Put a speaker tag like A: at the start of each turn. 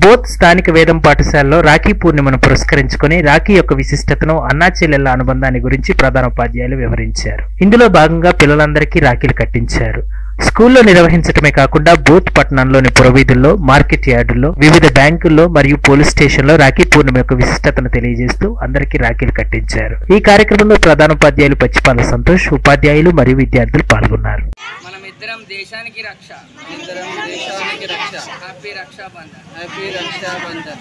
A: both స్థానిక వేదం పాఠశాలలో రాఖీ పూర్ణిమను పురస్కరించుకొని రాఖీ యొక్క విశిష్టతను అన్నా చెల్లెళ్ల అనుబంధాన్ని గురించి ప్రధానోపాధ్యాయులు వివరించారు ఇందులో భాగంగా పిల్లలందరికీ రాఖీలు కట్టించారు స్కూల్లో నిర్వహించటమే కాకుండా బూత్ పట్టణంలోని పురవీధుల్లో మార్కెట్ యార్డుల్లో వివిధ బ్యాంకుల్లో మరియు పోలీస్ స్టేషన్లో రాఖీ పూర్ణిమ యొక్క విశిష్టతను తెలియజేస్తూ అందరికీ రాఖీలు కట్టించారు ఈ కార్యక్రమంలో ప్రధానోపాధ్యాయులు పచ్చిపాల సంతోష్ ఉపాధ్యాయులు మరియు విద్యార్థులు పాల్గొన్నారు
B: మనం ఇద్దరం దేశానికి రక్ష
C: ఇద్దరం దేశానికి రక్ష
B: హ్యాపీ రక్షాబంధన్
C: హ్యాపీ రక్షాబంధన్